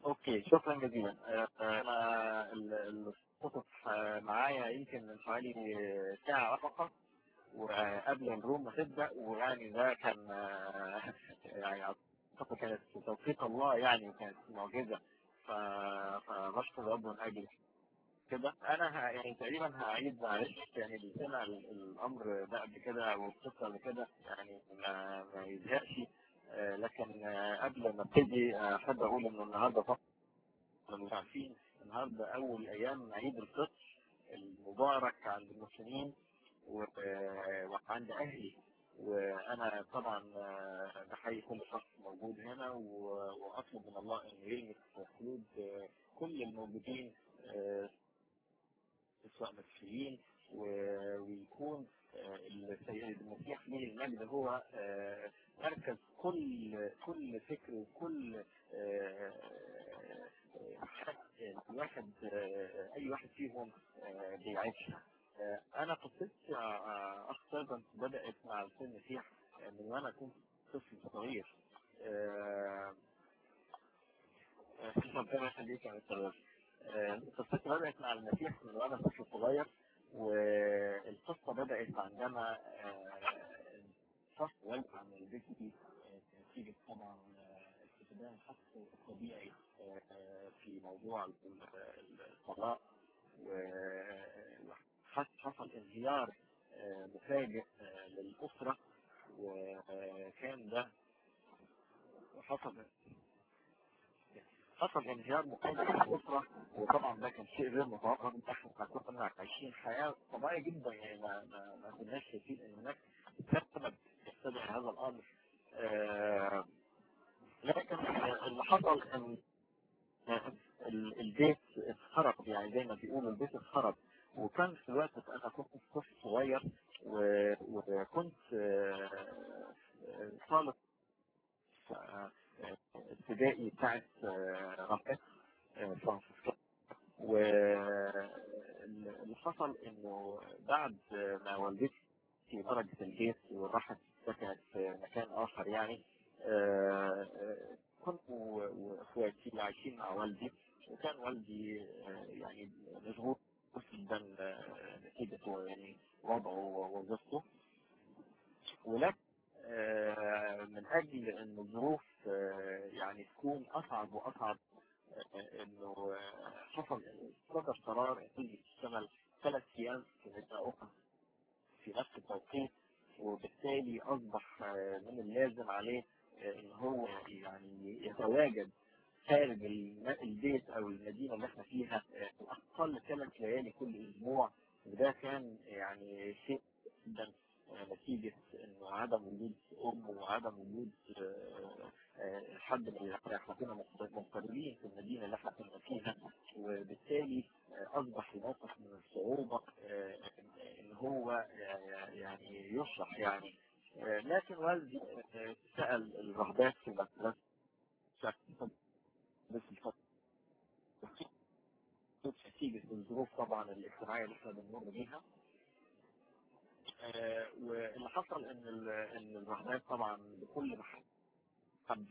اوكي شكرا جزيلا آه، آه، انا ال- الخطط آه، معايا يمكن من حوالي ساعة فقط وقبل الروم ما تبدأ ويعني ده كان آه، يعني اعتقد كانت توفيق الله يعني وكانت معجزة ف- فبشكر رب من اجل كده انا ه- يعني تقريبا هعيد معلش يعني اللي سمع ال- الامر ده قبل كده او القصه قبل كده يعني ما, ما يزهقش آه، لكن آه، قبل ما ابتدي آه، احب اقول ان النهارده طبعا مش عارفين النهارده اول ايام عيد الفطر المبارك عند المسلمين و- آه، وعند اهلي وانا طبعا آه، بحيي كل شخص موجود هنا و- واطلب من الله ان يلمس قلوب آه، كل الموجودين آه، سواء مسيحيين و- ويكون آه، السيد المسيح ليه المجد هو آه، مركز كل كل فكر وكل آه، آه، حاجة الواحد آه، اي واحد فيهم آه، بيعيشها آه، انا قصتي آه، اخ سيرفنت بدات مع السيد المسيح آه، من وانا كنت طفل صغير آه، آه، ربنا يخليك يا مستر راشد. آه، قصتي بدأت مع المسيح من وأنا طفل صغير والقصة بدأت عندما آه، انفصل والدي عن والدتي آه، نتيجة طبعا آه، استخدام الحق الطبيعي آه، في موضوع ال- ال- الطلاق وحصل انهيار آه، مفاجئ آه، للأسرة وكان ده حصل حصل انهيار مفاجئ في الاسره وطبعا ده كان شيء غير متوقع ان احنا كنا عايشين حياه طبيعيه جدا يعني ما, ما, ما كناش شايفين ان هناك سبب يستدعي هذا الامر آه لكن اللي حصل ان ال- البيت اتخرب يعني زي ما بيقولوا البيت اتخرب وكان في الوقت ده انا كنت طفل صغير و- وكنت آه، آه، طالب آه، آه، ابتدائي بتاعت آه، رابعه آه، فرانسيس واللي حصل انه بعد ما والدتي خرجت البيت وراحت سكنت في مكان اخر يعني آه، آه، كنت و- واخواتي عايشين مع والدي وكان والدي آه، يعني مشغول جدا آه، نتيجة يعني وضعه ووظيفته ولكن آه، من اجل ان الظروف آه، يعني تكون اصعب واصعب آه، انه آه، حصل صدر قرار ان تيجي تشتغل ثلاث ايام في مدة اخرى في نفس التوقيت وبالتالي اصبح آه، من اللازم عليه آه، ان هو يعني يتواجد خارج الم- البيت او المدينه اللي احنا فيها آه، اقل ثلاث ليالي كل اسبوع وده كان يعني شيء جدا آه، نتيجة انه عدم وجود ام وعدم وجود آه، آه، حد من العيلة. احنا كنا مضطربين في المدينة اللي احنا كنا فيها وبالتالي آه، اصبح الموقف من الصعوبة آه، ان هو آه، يعني يشرح يعني آه، لكن والدي آه، سأل الرهبات في المدرسة بس الفترة نتيجة الظروف طبعا الاجتماعية اللي احنا بنمر بيها آه، واللي حصل ان ال- ان الرهبات طبعا بكل محبة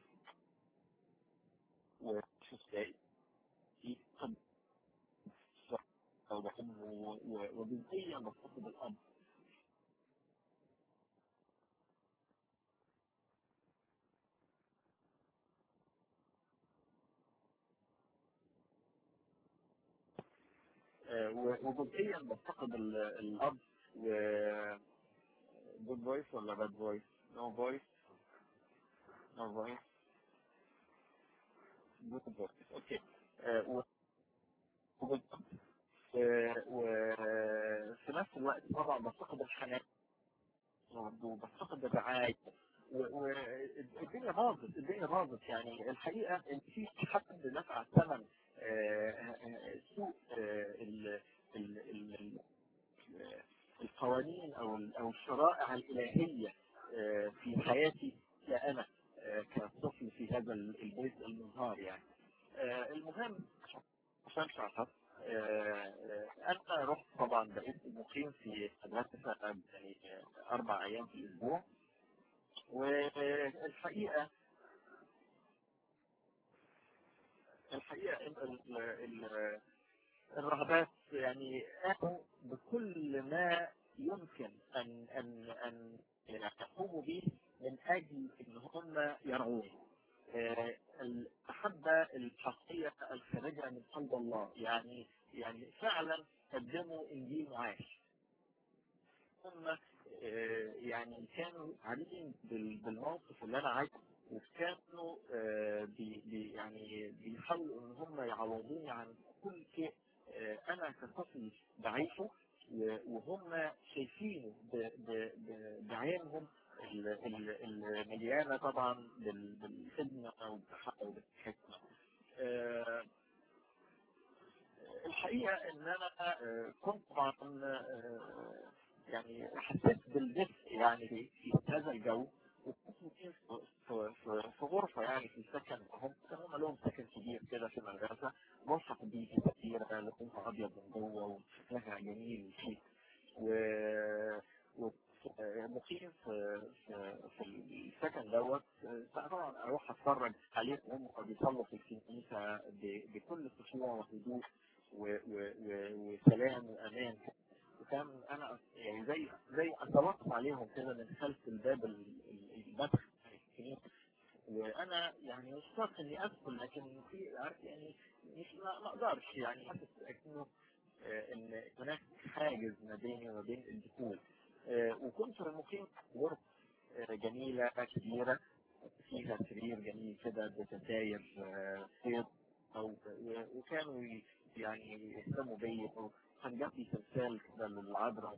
وشوف تلاقي في قد او بحب وجزئيا بفتقد الاب آه، و- وجزئيا بفتقد ال- الاب و جود فويس ولا باد فويس؟ نو فويس نو فويس جود فويس اوكي آه، و- وجود- آه، وفي نفس الوقت طبعا بفتقد الحنان وبفتقد الرعاية والدنيا باظت الدنيا باظت يعني الحقيقة ان في حد دفع ثمن آه، آه، سوء آه، ال- ال- ال- ال- القوانين او ال- او الشرائع الالهية آه، في حياتي كأنا آه، كطفل في هذا ال- البيت المنهار يعني آه، المهم عشان شرحت انا رحت طبعا بقيت مقيم في مدرسة يعني آه، اربع ايام في الاسبوع والحقيقة الحقيقة ال- ال- ال- الرهبات يعني قاموا بكل ما يمكن أن أن أن يقوموا به من أجل أن هم يرعون آه، المحبة الحقيقية الخارجة من قلب الله يعني يعني فعلا قدموا إنجيل معاش هم آه، يعني كانوا عارفين بال- بالموقف اللي انا عايزه وكانوا آه، بي بي يعني بيحاولوا ان هم يعوضوني عن كل شيء آه، انا كطفل بعيشه و- وهم شايفينه ب- ب- ب- بعينهم ال- ال- المليانه طبعا بال- بالخدمه والحق والحكمه. آه، الحقيقه ان انا آه، كنت طبعا آه، يعني حسيت بالدفء يعني في في هذا الجو وكنت مقيم في في- في- في غرفه يعني في سكن هم هم لهم سكن كبير كده في المدرسه غرفه كبيره كتيره لونها ابيض من جوه وشكلها جميل وشيك و و- مقيم في في في السكن دوت طبعا اروح اتفرج عليهم وهم بيصلوا في الكنيسه ب- بكل خشوع وهدوء و- و- و- وسلام وامان وكان انا يعني زي زي اتلطف عليهم كده من خلف الباب ال- ال- المدخل بتاع الكنيسه وانا يعني مش شرط اني ادخل لكن في عارف يعني مش ما ما اقدرش يعني حاسس انه آه، ان هناك حاجز ما بيني وما بين الدخول آه، وكنت مقيم في غرفه آه، جميله كبيره فيها سرير جميل كده بستاير آه، بيض او و- وكانوا ي- يعني يهتموا بيا وكان جنبي تمثال كده للعذراء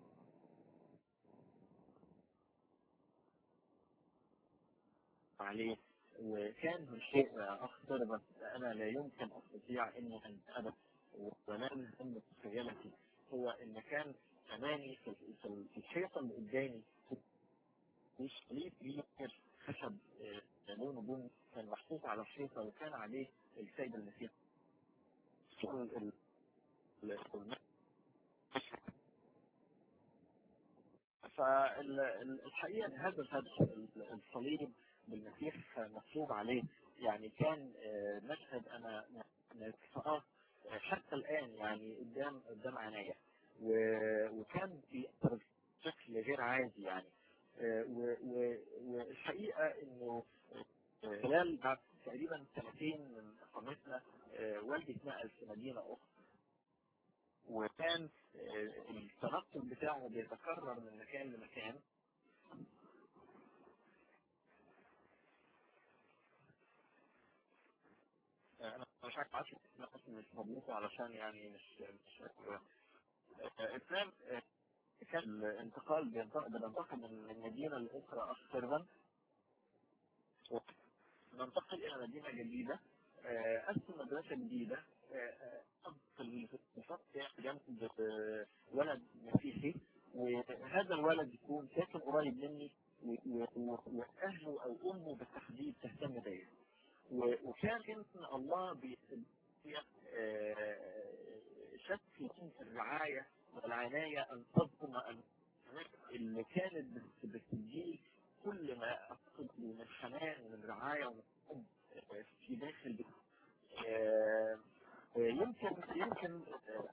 عليه وكان من شيء اخطر بس انا لا يمكن استطيع اني ان ابدا ولا من متخيلتي هو ان كان امامي في في- في الحيطه اللي قدامي في شريط كبير خشب آه، لونه بني كان محطوط على الحيطه وكان عليه السيد المسيح ال- ال- ال- فالحقيقه ان هذا الهدف ال- الصليب بالمسيح مكتوب عليه يعني كان آه، مشهد انا نفسه حتى الان يعني قدام قدام عينيا و- وكان بيأثر بشكل غير عادي يعني آه، و- و- والحقيقه انه آه، خلال بعد تقريبا سنتين من اقامتنا آه، والدي اتنقل في مدينه اخرى وكان آه، التنقل بتاعه بيتكرر من مكان لمكان آه، انا مش عارف عارف بس مش مضبوطه علشان يعني مش مش آه، اثنان آه، كان الانتقال بينتقل بننتقل من من مدينه لاخرى اكثر ننتقل الى مدينه جديده آه، اسس مدرسه جديده آه، آه، أب في الفصل جنب آه، ولد مسيحي وهذا الولد يكون ساكن قريب مني و- و- و- واهله او امه بالتحديد تهتم بيا و- وكان يمكن الله بي- آه، شك يكون في الرعايه والعنايه ان تضمن ان اللي كانت بت- بتجيل كل ما اقصد من حنان ومن رعايه ومن حب آه، في داخل بيت. آه، آه، يمكن يمكن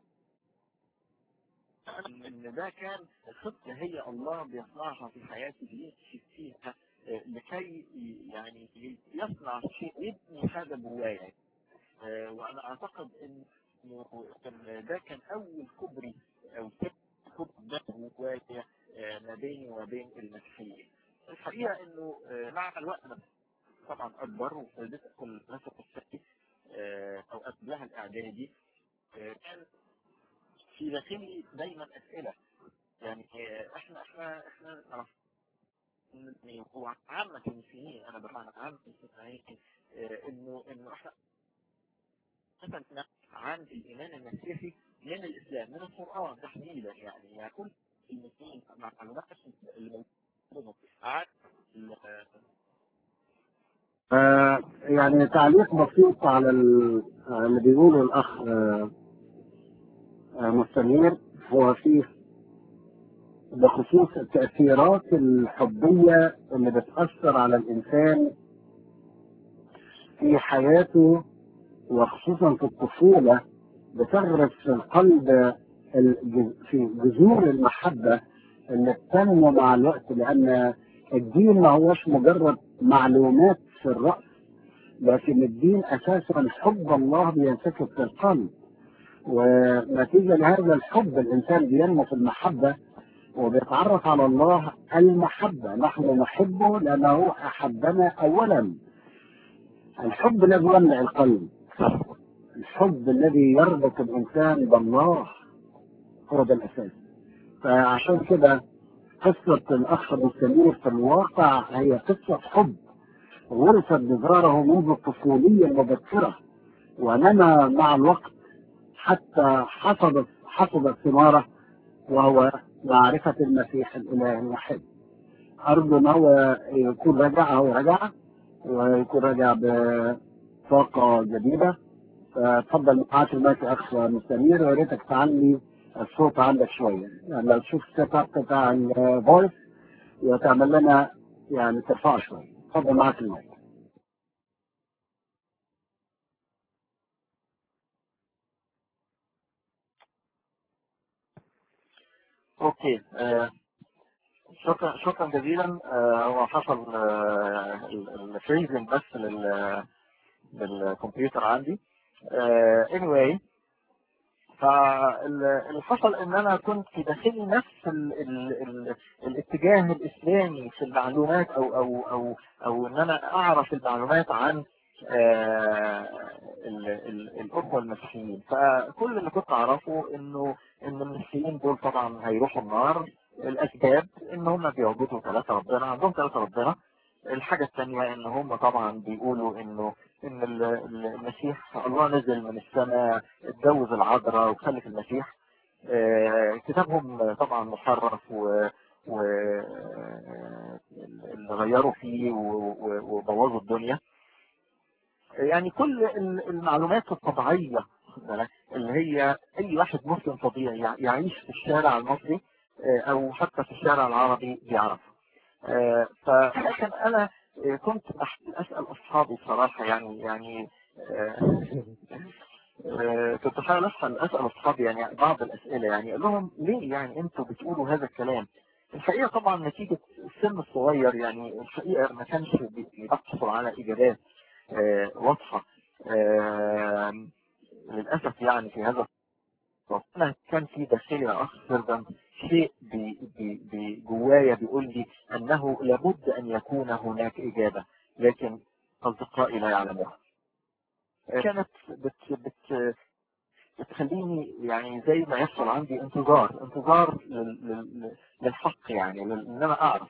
آه، ان ده كان خطه هي الله بيصنعها في حياتي بيمشي فيها آه، لكي يعني يصنع شيء يبني حاجه جوايا آه، وانا اعتقد ان إنه كان ده كان اول كوبري او كوبري ده جوايا آه، ما بيني وما بين المسيحيين. الحقيقه انه آه، مع الوقت أنا طبعا اكبر وابتديت ادخل المدرسه الثانوي آه، او قبلها الاعدادي آه، كان في داخلي دايما اسئله يعني آه، احنا احنا احنا نعرف إن هو عامة المسلمين انا بمعنى عامة المسلمين آه، انه انه احنا مثلا عن الايمان المسيحي من الاسلام من القران تحديدا يعني يعني كل المسلمين مع معلومات اللي موجوده عن ال- آه يعني تعليق بسيط على ال- على اللي بيقوله الأخ آه آه مستنير هو فيه بخصوص التأثيرات الحبية اللي بتأثر على الإنسان في حياته وخصوصا في الطفولة بتغرس في القلب الج- في جذور المحبة اللي بتنمو مع الوقت لأن الدين ما هوش مجرد معلومات في الرأس لكن الدين أساسا حب الله بينسكب في القلب ونتيجة لهذا الحب الإنسان بينمو في المحبة وبيتعرف على الله المحبة نحن نحبه لأنه أحبنا أولا الحب الذي يملأ القلب الحب الذي يربط الإنسان بالله هو ده الأساس فعشان كده قصة الأخ أبو سمير في الواقع هي قصة حب ورثت بذاره منذ الطفولية المبكرة ونمى مع الوقت حتى حصدت حصدت ثماره وهو معرفة المسيح الإله الوحيد أرجو أن هو يكون رجع أو رجع ويكون رجع بطاقة جديدة فتفضل معاك المايك يا أخ مستنير ويا ريتك تعلي الصوت عندك شوية يعني لو تشوف السيت اب بتاع الفويس وتعمل لنا يعني ترفعه شوية تفضل معاك المايك اوكي آه، شكرا شكرا جزيلا آه، هو حصل الفريزنج بس لل للكمبيوتر عندي آه، anyway فاللي حصل ان انا كنت في داخلي نفس ال ال ال الاتجاه الاسلامي في المعلومات او او او او ان انا اعرف المعلومات عن آه، ال- ال- الاخوه المسيحيين فكل اللي كنت اعرفه انه ان المسيحيين دول طبعا هيروحوا النار الاسباب ان هم بيعبدوا ثلاثه ربنا عندهم ثلاثه ربنا الحاجه الثانيه ان هم طبعا بيقولوا انه ان ال- ال- المسيح الله نزل من السماء اتجوز العذراء وخلف المسيح آه، كتابهم طبعا محرف و و اللي غيروا فيه و- و- وبوظوا الدنيا يعني كل ال- المعلومات الطبيعية واخد بالك؟ اللي هي أي واحد مسلم طبيعي يع- يعيش في الشارع المصري آه، أو حتى في الشارع العربي بيعرفها آه، فلكن أنا آه، كنت بحب أسأل أصحابي صراحة يعني يعني آه، آه، كنت بحاول أسأل أسأل أصحابي يعني بعض الأسئلة يعني أقول لهم ليه يعني أنتوا بتقولوا هذا الكلام الحقيقة طبعا نتيجة السن الصغير يعني الحقيقة ما كانش بي- بيحصل على إجابات آه، واضحة آه، للأسف يعني في هذا الوقت أنا كان في داخلي يا أخ سيرفن شيء بي بي بي جوايا بيقول لي أنه لابد أن يكون هناك إجابة لكن أصدقائي لا يعلموها آه، كانت بت بت بتخليني يعني زي ما يحصل عندي انتظار انتظار لل- لل- للحق يعني لل- ان انا اعرف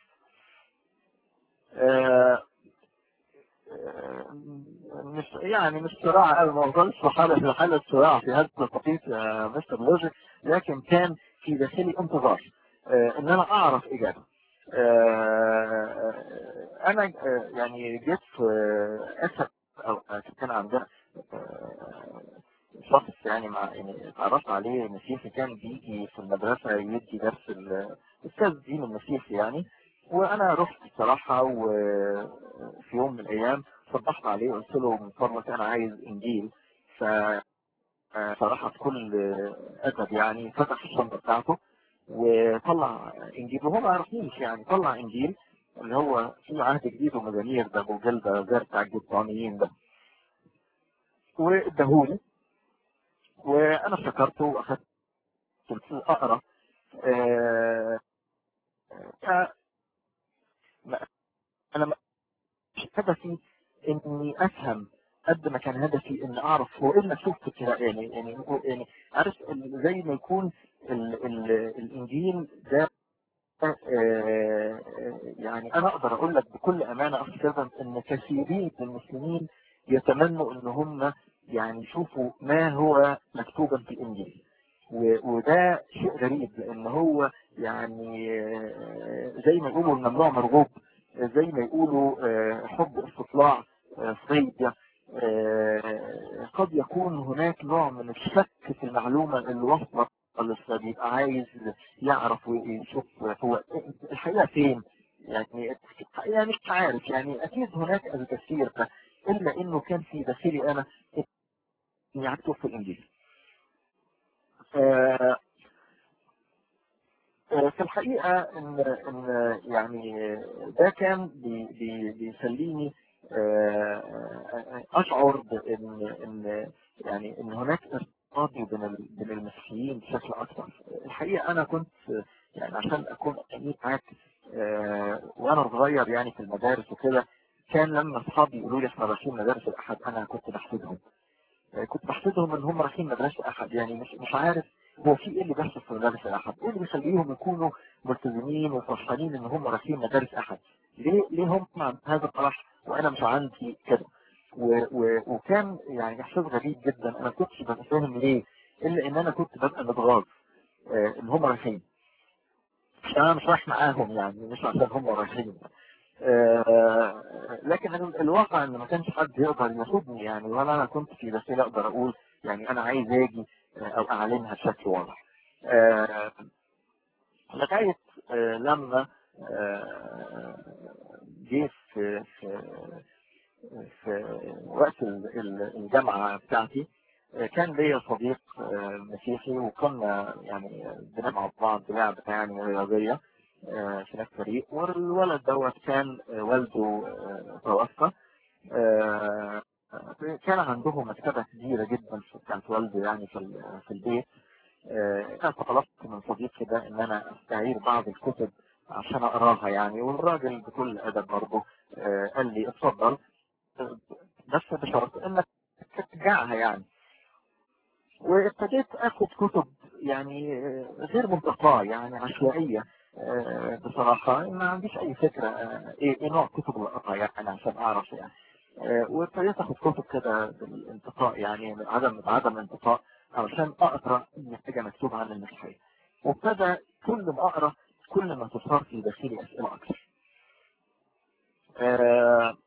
آه، آه، مش يعني مش صراع أوي، ما وصلش لحالة لحالة صراع في هذا التوقيت يا مستر لوجيك لكن كان في داخلي انتظار آه، ان انا اعرف اجابه آه، انا آه، يعني جيت في اسد او كان عندنا آه، شخص يعني مع يعني اتعرفت عليه مسيحي كان بيجي في المدرسة يدي درس ال- أستاذ دين المسيحي يعني وأنا رحت الصراحة وفي يوم من الأيام صبحت عليه وقلت له من فضلك أنا عايز إنجيل ف صراحة بكل أدب يعني فتح الشنطة بتاعته وطلع إنجيل وهو ما يعرفنيش يعني طلع إنجيل اللي هو فيه عهد جديد ومزامير ده أبو جلدة زي بتاع الجبرانيين ده واداهولي وانا افتكرته واخدت اقرا آه، آه، ما- انا ما- مش هدفي اني افهم قد ما كان هدفي ان اعرف هو ايه المكتوب في الكتاب يعني يعني هو- يعني عارف ال- زي ما يكون ال ال الانجيل ده آه، يعني انا اقدر اقول لك بكل امانه اخي سيرفنت ان كثيرين من المسلمين يتمنوا ان هم يعني يشوفوا ما هو مكتوبا في الانجيل و- وده شيء غريب لان هو يعني آه، زي ما يقولوا الممنوع مرغوب آه، زي ما يقولوا آه، حب استطلاع آه، صيد آه، قد يكون هناك نوع من الشك في المعلومة اللي وصلت لسه بيبقى عايز يعرف ويشوف هو الحقيقة فين يعني يعني مش عارف يعني اكيد هناك الكثير الا انه كان في داخلي انا يعكسوا في الانجيل آه، آه، في الحقيقة إن إن يعني ده كان بي بي بيخليني آه، آه، أشعر بإن إن يعني إن هناك ارتباط بين ال- بين المسيحيين بشكل أكبر. الحقيقة أنا كنت يعني عشان أكون أمين معاك آه، وأنا صغير يعني في المدارس وكده كان لما أصحابي يقولوا لي إحنا رايحين مدارس الأحد أنا كنت بحسدهم. آه، كنت بحسدهم ان هم رايحين مدرسه احد يعني مش مش عارف هو في ايه اللي بيحصل في مدارس الاحد؟ ايه اللي بيخليهم يكونوا ملتزمين وفرحانين ان هم رايحين مدارس احد؟ ليه ليه هم عندهم هذا الفرح وانا مش عندي كده؟ و و وكان يعني احساس غريب جدا انا ما كنتش ببقى فاهم ليه الا ان انا كنت ببقى متغاظ آه، ان هم رايحين عشان انا مش رايح معاهم يعني مش عشان هم رايحين آه، لكن ال- الواقع ان ما كانش حد يقدر ياخدني يعني ولا انا كنت في وسيله اقدر اقول يعني انا عايز اجي آه، او اعلنها بشكل واضح. آه، لغايه آه، لما آه، جه في في في وقت ال- ال- الجامعه بتاعتي آه، كان ليا صديق آه، مسيحي وكنا يعني بنلعب مع بعض لعبه يعني رياضيه آه، في نفس الفريق والولد دوت كان آه، والده آه، توفى آه، كان عندهم مكتبة كبيرة جدا في- بتاعت والده يعني في ال- في البيت آه، انا طلبت من صديقي ده ان انا استعير بعض الكتب عشان اقراها يعني والراجل بكل ادب برضه آه، قال لي اتفضل آه، بس بشرط انك ترجعها يعني وابتديت اخد كتب يعني آه، غير منتقاه يعني عشوائيه آه، بصراحه ما عنديش اي فكره آه، ايه إيه نوع الكتب اللي اقراها يعني عشان اعرف يعني آه، وابتديت اخد كتب كده بالانتقاء يعني من عدم عدم انتقاء علشان اقرا اي حاجه مكتوبه عن المسيحيه وابتدى كل ما اقرا كل ما تظهر في داخلي اسئله اكثر آه،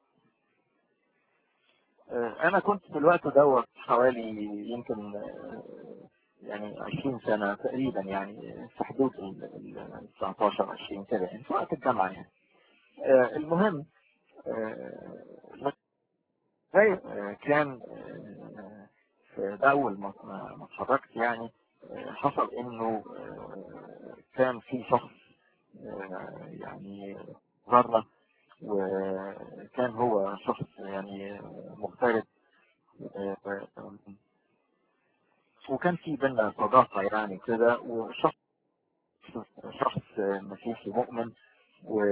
آه، انا كنت في الوقت دوت حوالي يمكن آه، يعني 20 سنة تقريبا يعني في حدود ال ال 19 20 كده يعني في وقت الجامعة يعني آه، المهم آه، لغاية آه، كان آه، في ده أول ما ما- ما اتخرجت يعني آه، حصل إنه آه، كان في شخص آه، يعني ظهرنا وكان هو شخص يعني مغترب آه، آه، وكان في بينا صداقة يعني كده وشخص شخص مسيحي مؤمن و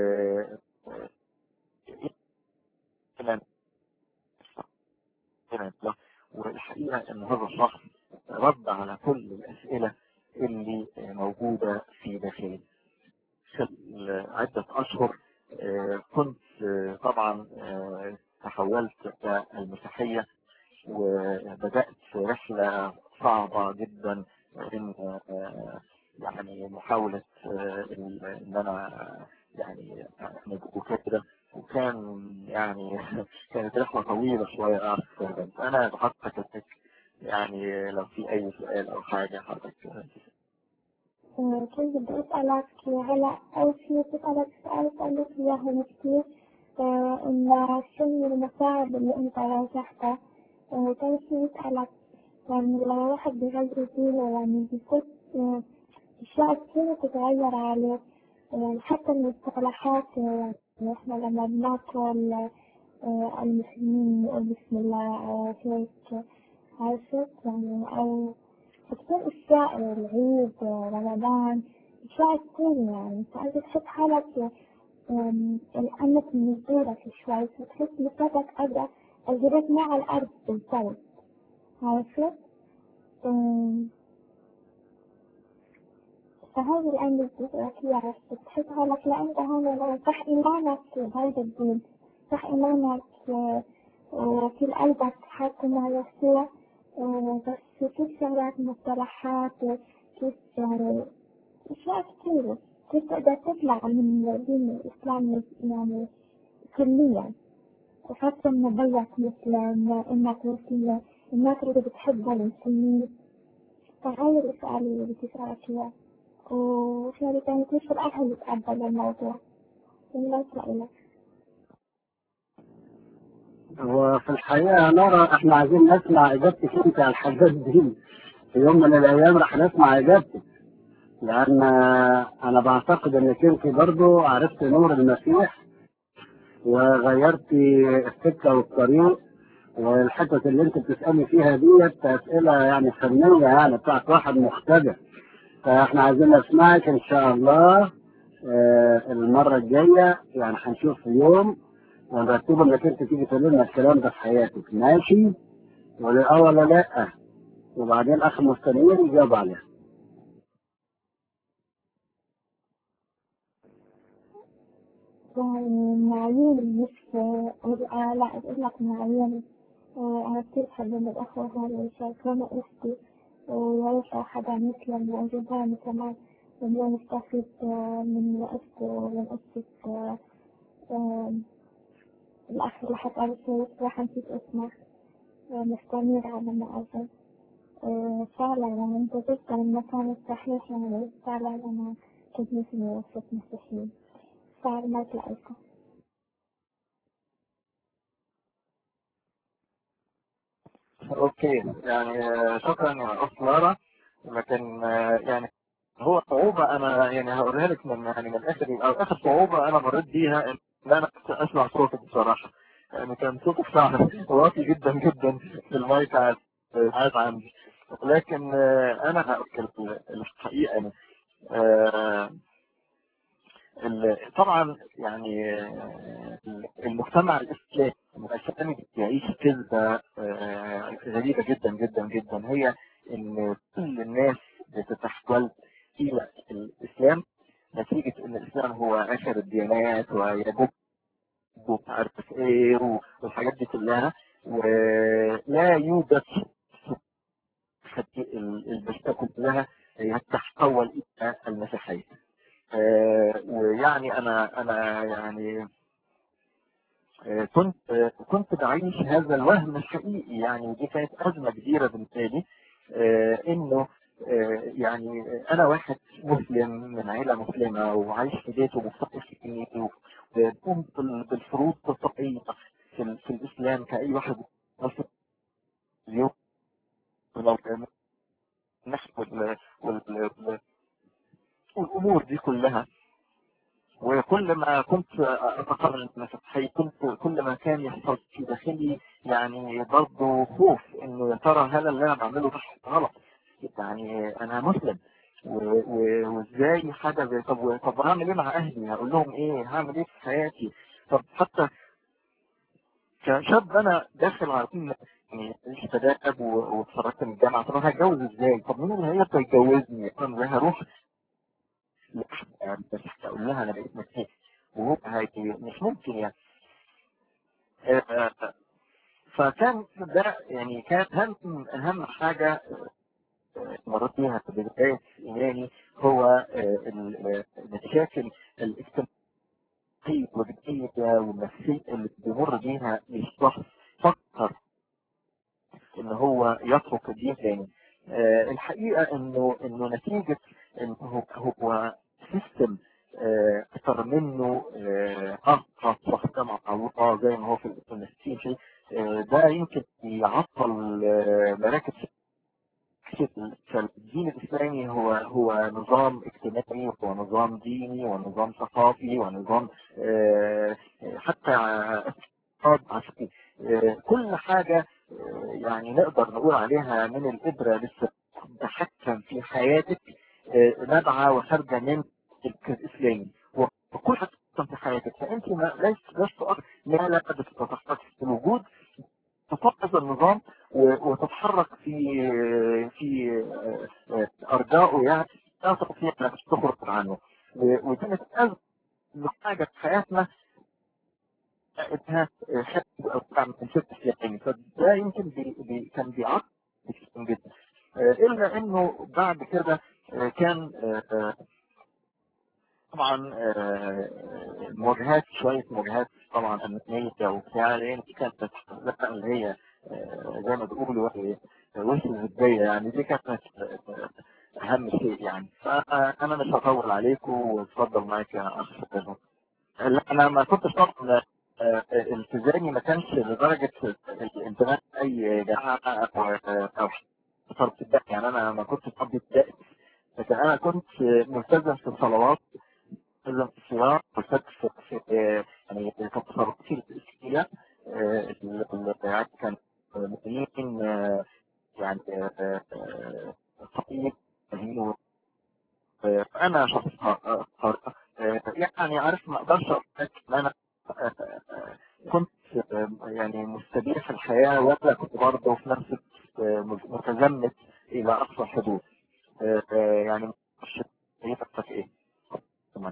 والحقيقة ان هذا الشخص رد على كل الاسئلة اللي موجودة في داخلي خلال عدة اشهر آه، كنت آه، طبعا آه، تحولت الى المسيحية وبدأت رحلة صعبة جدا من آه، يعني محاولة آه، ان انا يعني نبقى كده وكان يعني كانت رحلة طويلة شوية أعرف أنا بحطك يعني لو في أي سؤال أو حاجة حضرتك آه، كنت بدي أسألك هلا أول شيء بسألك سؤال سألت إياه كتير آه، إن شو هي المصاعب اللي أنت واجهتها آه، تاني شيء بسألك يعني لما واحد بيغير دينه يعني بيكون آه، أشياء كثير بتتغير عليه يعني حتى المصطلحات آه، يعني إحنا لما بناكل آه، المسلمين نقول بسم الله آه، هيك عرفت يعني أو كتير أشياء العيد رمضان أشياء كتير يعني فأنت تحس حالك أم، الأمن من دورك شوي فتحس نفسك أبدا الجريت مع الأرض بالضبط عرفت؟ أم، فهذه الآن اللي بتقولك إياها بتحس حالك لا أنت هون صح إيمانك بهذا الدين صح إيمانك آه، آه، في قلبك حاكم على يسوع آه، بس كيف شغلات مصطلحات كيف يعني أشياء كثيرة كيف تقدر تطلع من الدين الإسلامي يعني كليا وخاصة نبيك مثل إن- إنك مسلمة الناس اللي بتحب المسلمين فهاي الأسئلة اللي بدي أسألك إياها وشيء تاني كيف الأهل يتقبلوا الموضوع؟ الله يسلمك وفي الحقيقة يا نورا احنا عايزين نسمع اجابتك انت على الحاجات دي في يوم من الايام رح نسمع اجابتك لان انا بعتقد انك انت برضو عرفت نور المسيح وغيرتي السكة والطريق والحتة اللي انت بتسألي فيها ديت اسئلة يعني فنية يعني بتاعت واحد مختبر فاحنا عايزين نسمعك ان شاء الله آه، المرة الجاية يعني هنشوف في يوم ونرتبه انك انت تيجي تقول لنا الكلام ده في حياتك ماشي ولا اه ولا لا وبعدين اخر مستمعين يجاوب عليها يعني معايير مش آه لا أقول لك معايير آه أنا كتير بحب إن الأخوة هذول يشاركونا قصتي ويا ريت لو حدا مسلم وجداني كمان إنه نستفيد آه من قصته ومن قصة آه آه الأخ اللي حتى صراحة نسيت اسمه آه مستمر على ما أظن آه فعلا يعني أنت جبت المكان الصحيح يعني فعلا أنا كنت نسمي وصفة مسيحيين فعلا ما تلاقيكم اوكي يعني آه، شكرا يا اخت لارا لكن آه، يعني هو صعوبة انا يعني هقولها لك من يعني من اخر او اخر صعوبة انا مريت بيها ان انا اسمع صوتك بصراحة يعني كان صوتك فعلا واطي جدا جدا في المايك عاد عاد عندي لكن آه، انا هقول لك الحقيقة يعني آه، ال- طبعا يعني آه، المجتمع الاسلامي الاسلامي بيعيش كذبه آه، غريبه جدا جدا جدا هي ان كل الناس بتتحول الى الاسلام نتيجه ان الاسلام هو اخر الديانات ويجب ومش عارف ايه والحاجات دي كلها ولا يوجد البشريه كلها هي تتحول الى المسيحيه آه، ويعني انا انا يعني آه، كنت آه، كنت بعيش هذا الوهم الحقيقي يعني ودي كانت ازمه كبيره بالنسبه لي آه، انه آه، يعني انا واحد مسلم من عيله مسلمه وعايش في بيت ومفتقر في كنيسه وبقوم بال- بالفروض الطبيعيه في, ال- في الاسلام كاي واحد مسلم اليوم لو نحن وال- وال- وال- والامور دي كلها وكل ما كنت اتقرب المسيحية كنت كل ما كان يحصل في داخلي يعني برضه خوف انه يا ترى هل اللي انا بعمله ده غلط يعني انا مسلم و- و- وازاي حاجه زي طب طب هعمل ايه مع اهلي؟ هقول لهم ايه؟ هعمل ايه في حياتي؟ طب حتى كشاب انا داخل على طول يعني شباب و- واتخرجت من الجامعه طب انا هتجوز ازاي؟ طب مين اللي هيقدر يتجوزني؟ انا ازاي هروح بس اقول لها انا بقيت مسيحي وهو هي مش ممكن يعني آه، فكان ده يعني كانت اهم اهم حاجه آه، مريت بيها في بدايه ايماني هو آه، ال- آه، المشاكل الاجتماعيه والجديه والنفسيه اللي بيمر بيها الشخص فكر ان هو يترك الدين تاني آه، الحقيقه انه انه نتيجه انه هو هو سيستم اكثر منه اقرب واحده مع الله زي ما هو في المسيحي آه، ده يمكن يعطل آه، مراكز فالدين الإسلامي هو هو نظام اجتماعي هو نظام ديني ونظام ثقافي ونظام آه، حتى اقتصاد عسكري آه، كل حاجة آه، يعني نقدر نقول عليها من الإبرة لسه تتحكم في حياتك آه، نابعة وخارجة من الإسلامي وكل حاجة في حياتك فأنت ما ليس لست أكثر ما لا تتحرك في الوجود تفقد النظام و- وتتحرك في في ارجائه يعني لا تستطيع انك تخرج عنه و- ودي ازمه حاجه في حياتنا انها شد او تعمل شد سياحي فده يمكن بي بي كان بيعطل كتير جدا آه، الا انه بعد كده آه، كان آه، آه، طبعا آه، مواجهات شويه مواجهات طبعا امنيه وبتاع لان دي كانت بتحقق اللي هي آه، زي ما بيقولوا وش الزبديه يعني دي كانت آه، اهم شيء يعني فانا مش هطول عليكم واتفضل معاك يا اخ فاطمة. لا انا ما كنتش طبعا آه، التزامي ما كانش لدرجة الانتماء أي جماعة أو أو حتى ابتدائي يعني أنا ما كنتش أب ابتدائي لكن أنا كنت ملتزم في الصلوات ملتزم في الصيام ملتزم في في- آه، يعني في تصرفاتي الأساسية آه، ال- ال- يعني كان مؤمنين آه، يعني آه، آه، طيب فاهمين آه، فأنا شخص آه، آه، آه، يعني عارف ما أقدرش أقول لك إن أنا آه، آه، كنت آه، يعني مستبيح في الحياة ولا كنت برضه في نفس الوقت، آه، متزمت إلى أقصى الحدود آه، آه، يعني مش هي في إيه تمام.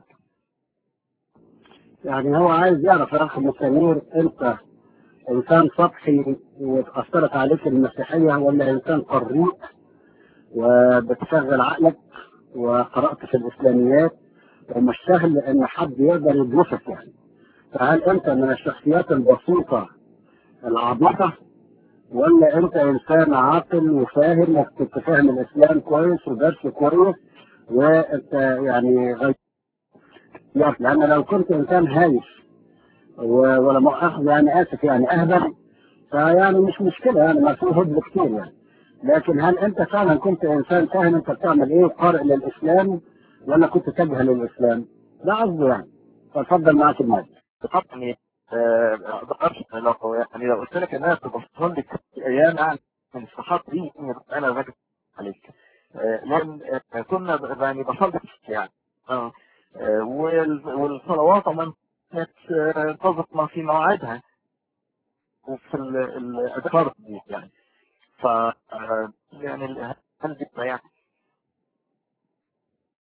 يعني هو عايز يعرف يا اخ سمير انت انسان سطحي وتاثرت عليك المسيحيه ولا انسان قريء وبتشغل عقلك وقرات في الاسلاميات ومش سهل ان حد يقدر يدرسك يعني فهل انت من الشخصيات البسيطه العبيطه ولا انت انسان عاقل وفاهم وكنت فاهم الاسلام كويس ودرس كويس وانت يعني غيرت لان لو كنت انسان هايف و- ولا مؤاخذة يعني اسف يعني اهبل فيعني مش مشكله يعني ما فيه هبل كتير يعني لكن هل انت فعلا كنت انسان فاهم انت بتعمل ايه قارئ للاسلام ولا كنت تجهل الاسلام؟ ده قصدي يعني فاتفضل معاك المايك طبعا آه، ما اقدرش لو يعني لو قلت لك ان انا كنت بصل لك في ايام يعني من الصحات دي إن انا راجل عليك آه، لان آه، كنا ب- يعني بصلي يعني آه، آه، وال- والصلوات طبعا كانت آه، تظبط في مواعيدها وفي ال- الاذكار دي يعني ف آه، يعني ال- هل دي يعني